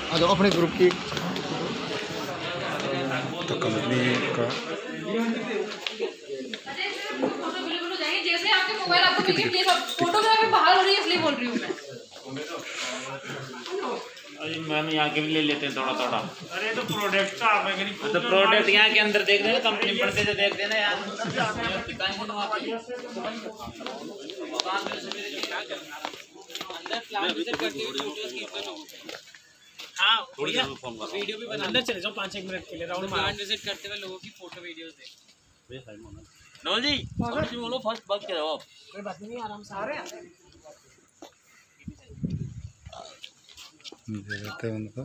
आ जाओ अपने ग्रुप की तो कंपनी का फोटो अवेलेबल हो जाएंगे जैसे आपके मोबाइल आपको मिलेंगे प्लीज फोटोग्राफी बाहर हो रही है इसलिए बोल रही हूँ मैं अरे मैम यहाँ के भी ले लेते हैं थोड़ा थोड़ा अरे तो प्रोडक्ट का आप अगर तो प्रोडक्ट यहाँ के अंदर देख देना कंपनी पढ़ते थे देख देना यार दिखाएंगे तो आप दुकान पे से मेरे क्या करना अंदर प्लान विजिट करके भी फोटोज खींच लो हाँ थोड़ी भैया देर में फोन कर वीडियो भी बना अंदर चले जाओ पाँच एक मिनट के लिए राउंड मारो प्लान विजिट करते हुए लोगों की फोटो वीडियोस देख नोल जी फर्स्ट बोलो फर्स्ट बात क्या जवाब कोई बात नहीं आराम से आ रहे हैं ఏదైతే ఉందో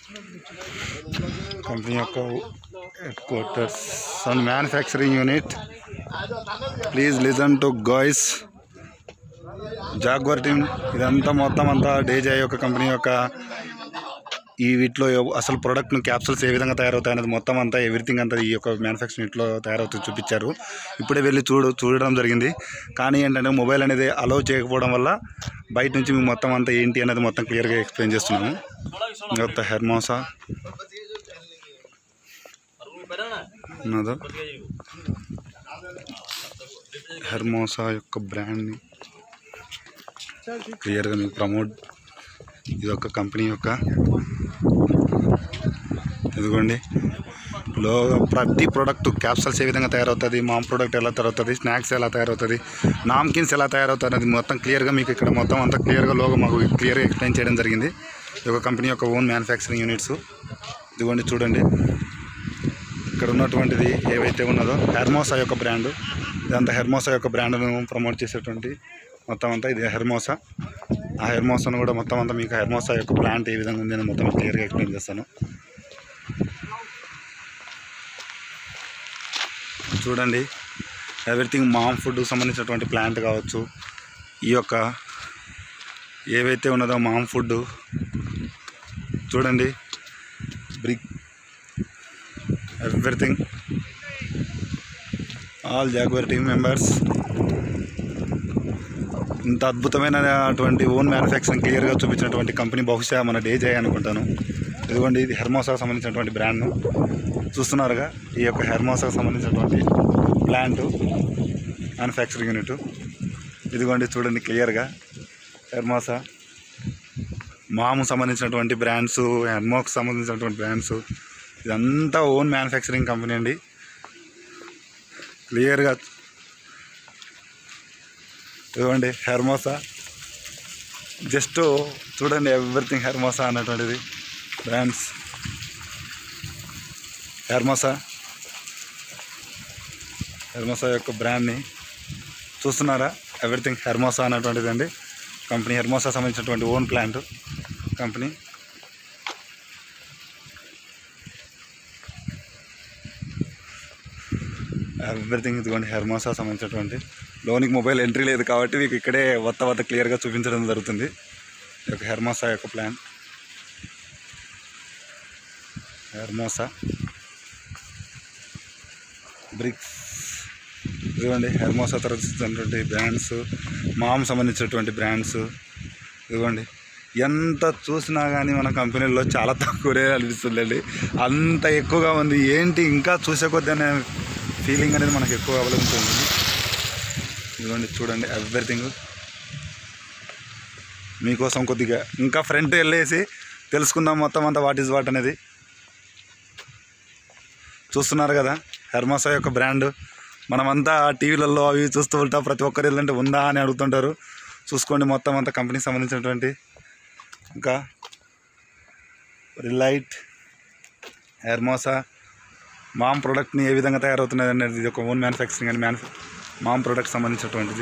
కంపెనీ యొక్క headquarters and manufacturing unit please listen to guys Jaguar team ఇదంతా మొత్తం అంతా డేజా యొక్క కంపెనీ యొక్క ఈ వీటిలో ఎవ- అసలు ప్రోడక్ట్ను క్యాప్సూల్స్ ఏ విధంగా తయారవుతాయి అనేది మొత్తం అంతా ఎవ్రీథింగ్ అంతా ఈ యొక్క మ్యానుఫ్యాక్చరింగ్ యూనిట్లో తయారవుతుంది చూపించారు ఇప్పుడే వెళ్ళి చూడు చూడడం జరిగింది కానీ ఏంటంటే మొబైల్ అనేది అలౌ చేయకపోవడం వల్ల బయట నుంచి మేము మొత్తం అంతా ఏంటి అనేది మొత్తం క్లియర్గా ఎక్స్ప్లెయిన్ చేస్తున్నాము మొత్తం హెర్మోసా ఉన్నదో హెర్మోసా యొక్క బ్రాండ్ని క్లియర్గా మీకు ప్రమోట్ ఇది ఒక కంపెనీ యొక్క ఇదిగోండి లో ప్రతి ప్రోడక్ట్ క్యాప్సల్స్ ఏ విధంగా తయారవుతుంది మామ్ ప్రోడక్ట్ ఎలా తయారవుతుంది స్నాక్స్ ఎలా తయారవుతుంది నామ్కిన్స్ ఎలా తయారవుతుంది అనేది మొత్తం క్లియర్గా మీకు ఇక్కడ మొత్తం అంతా క్లియర్గా లోగో మాకు క్లియర్గా ఎక్స్ప్లెయిన్ చేయడం జరిగింది ఇది ఒక కంపెనీ యొక్క ఓన్ మ్యానుఫ్యాక్చరింగ్ యూనిట్స్ ఇదిగోండి చూడండి ఇక్కడ ఉన్నటువంటిది ఏవైతే ఉన్నదో హెర్మోసా యొక్క బ్రాండ్ ఇదంతా హెర్మోసా యొక్క బ్రాండ్ను ప్రమోట్ చేసేటువంటి మొత్తం అంతా ఇది హెర్మోసా ఆ హెర్మోసాను కూడా మొత్తం అంతా మీకు హెర్మోసా యొక్క ప్లాంట్ ఏ విధంగా ఉంది అని మొత్తం క్లియర్గా ఎక్స్ప్లెయిన్ చేస్తాను చూడండి ఎవ్రీథింగ్ మామ్ ఫుడ్ సంబంధించినటువంటి ప్లాంట్ కావచ్చు ఈ యొక్క ఏవైతే ఉన్నదో మామ్ ఫుడ్ చూడండి brick everything all Jaguar team members ఇంత అద్భుతమైన అటువంటి ఓన్ మ్యానుఫ్యాక్చరింగ్ క్లియర్గా చూపించినటువంటి కంపెనీ బహుశా మన డేజే అనుకుంటాను ఇదిగోండి ఇది హెర్మోసాకు సంబంధించినటువంటి బ్రాండ్ను చూస్తున్నారుగా ఈ యొక్క హెర్మోసాకు సంబంధించినటువంటి ప్లాంట్ మ్యానుఫ్యాక్చరింగ్ యూనిట్ ఇదిగోండి చూడండి క్లియర్గా హెర్మోసా మాము సంబంధించినటువంటి బ్రాండ్స్ హెర్మోకి సంబంధించినటువంటి బ్రాండ్స్ ఇదంతా ఓన్ మ్యానుఫ్యాక్చరింగ్ కంపెనీ అండి క్లియర్గా ఇదిగోండి హెర్మోసా జస్ట్ చూడండి ఎవ్రీథింగ్ హెర్మోసా అన్నటువంటిది బ్రాండ్స్ హెర్మోసా హెర్మోసా యొక్క బ్రాండ్ని చూస్తున్నారా ఎవ్రీథింగ్ హెర్మోసా అన్నటువంటిది అండి కంపెనీ హెర్మోసా సంబంధించినటువంటి ఓన్ ప్లాంట్ కంపెనీ ఎవ్రీథింగ్ ఇదిగోండి హెర్మోసా సంబంధించినటువంటి లోనికి మొబైల్ ఎంట్రీ లేదు కాబట్టి మీకు ఇక్కడే వత్త వత్త క్లియర్గా చూపించడం జరుగుతుంది ఈ యొక్క హెర్మోసా యొక్క ప్లాన్ హెర్మోసా బ్రిక్స్ ఇదిగోండి హెర్మోసా తరచుతున్నటువంటి బ్రాండ్స్ మామ్ సంబంధించినటువంటి బ్రాండ్స్ ఇదిగోండి ఎంత చూసినా కానీ మన కంపెనీలో చాలా తక్కువనే అనిపిస్తుందండి అంత ఎక్కువగా ఉంది ఏంటి ఇంకా చూసే కొద్దీ అనే ఫీలింగ్ అనేది మనకు ఎక్కువ అవలంబిస్తుంది ఇదిగోండి చూడండి ఎవ్రీథింగ్ మీకోసం కొద్దిగా ఇంకా ఫ్రంట్ వెళ్ళేసి తెలుసుకుందాం మొత్తం అంతా వాట్ ఈజ్ వాట్ అనేది చూస్తున్నారు కదా హెర్మోసా యొక్క బ్రాండ్ మనమంతా టీవీలలో అవి చూస్తూ ఉంటాం ప్రతి ఒక్కరు వెళ్ళంటే ఉందా అని అడుగుతుంటారు చూసుకోండి మొత్తం అంతా కంపెనీకి సంబంధించినటువంటి ఇంకా రిలైట్ హెర్మోసా మామ్ ప్రోడక్ట్ని ఏ విధంగా తయారవుతున్నది అనేది ఇది ఒక ఓన్ మ్యానుఫ్యాక్చరింగ్ అని మ్యానుఫ్యా మామ్ ప్రోడక్ట్ సంబంధించినటువంటిది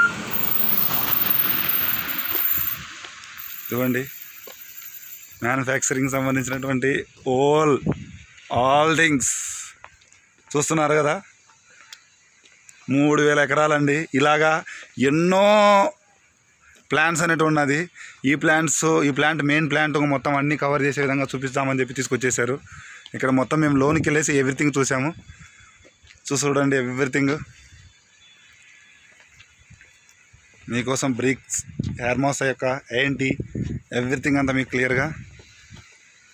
ఇదిగోండి మ్యానుఫ్యాక్చరింగ్ సంబంధించినటువంటి ఓల్ ఆల్ థింగ్స్ చూస్తున్నారు కదా మూడు వేల ఎకరాలండి ఇలాగా ఎన్నో ప్లాంట్స్ అనేవి ఉన్నది ఈ ప్లాంట్స్ ఈ ప్లాంట్ మెయిన్ ప్లాంట్ మొత్తం అన్నీ కవర్ చేసే విధంగా చూపిస్తామని చెప్పి తీసుకొచ్చేసారు ఇక్కడ మొత్తం మేము లోనికి వెళ్ళేసి ఎవ్రీథింగ్ చూసాము చూసి చూడండి ఎవ్రీథింగ్ మీకోసం బ్రిక్స్ హెర్మోసా యొక్క ఏంటి ఎవ్రీథింగ్ అంతా మీకు క్లియర్గా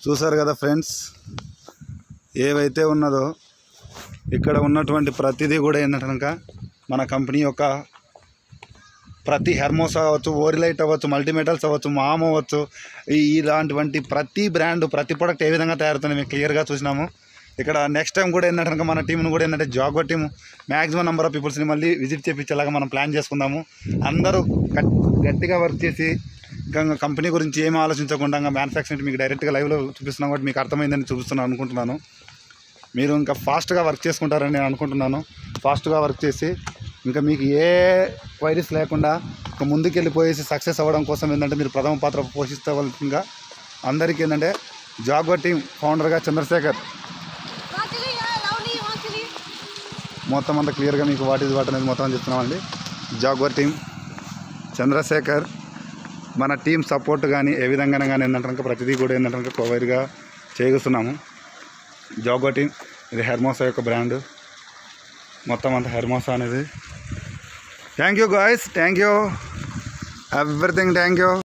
చూసారు కదా ఫ్రెండ్స్ ఏవైతే ఉన్నదో ఇక్కడ ఉన్నటువంటి ప్రతిదీ కూడా ఏంటంటే కనుక మన కంపెనీ యొక్క ప్రతి హెర్మోస్ అవ్వచ్చు ఓరిలైట్ అవ్వచ్చు మల్టీమెటల్స్ అవ్వచ్చు మామ్ అవ్వచ్చు ఈ ఇలాంటివంటి ప్రతి బ్రాండ్ ప్రతి ప్రోడక్ట్ ఏ విధంగా తయారవుతుంది మేము క్లియర్గా చూసినాము ఇక్కడ నెక్స్ట్ టైం కూడా ఏంటంటే కనుక మన టీంను కూడా ఏంటంటే Jaguar team maximum number of పీపుల్స్ని మళ్ళీ విజిట్ చేయించేలాగా మనం ప్లాన్ చేసుకుందాము అందరూ గట్- గట్టిగా వర్క్ చేసి ఇంకా కంపెనీ గురించి ఏమీ ఆలోచించకుండా ఇంకా మ్యానుఫ్యాక్చరింగ్ మీకు డైరెక్ట్గా లైవ్లో చూపిస్తున్నాం కాబట్టి మీకు అర్థమైందని చూపిస్తున్నాను అనుకుంటున్నాను మీరు ఇంకా ఫాస్ట్గా వర్క్ చేసుకుంటారని నేను అనుకుంటున్నాను ఫాస్ట్గా వర్క్ చేసి ఇంకా మీకు ఏ వైరస్ లేకుండా ఇంకా ముందుకు వెళ్ళిపోయేసి సక్సెస్ అవ్వడం కోసం ఏంటంటే మీరు ప్రథమ పాత్ర పోషిస్తవలసిందిగా అందరికీ ఏంటంటే జాగో టీం ఫౌండర్గా చంద్రశేఖర్ మొత్తం అంతా క్లియర్గా మీకు వాట్ ఇస్ వాట్ అనేది మొత్తం చెప్తున్నామండి జాగో టీం చంద్రశేఖర్ మన టీం సపోర్ట్ కానీ ఏ విధంగా కానీ ఏంటంటే కనుక ప్రతిదీ కూడా ఏంటంటే కనుక ప్రొవైడ్గా చేయగలుగుతున్నాము జాగో టీం ఇది హెర్మోసా యొక్క బ్రాండ్ మొత్తం అంతా హెర్మోసా అనేది thank you guys thank you everything thank you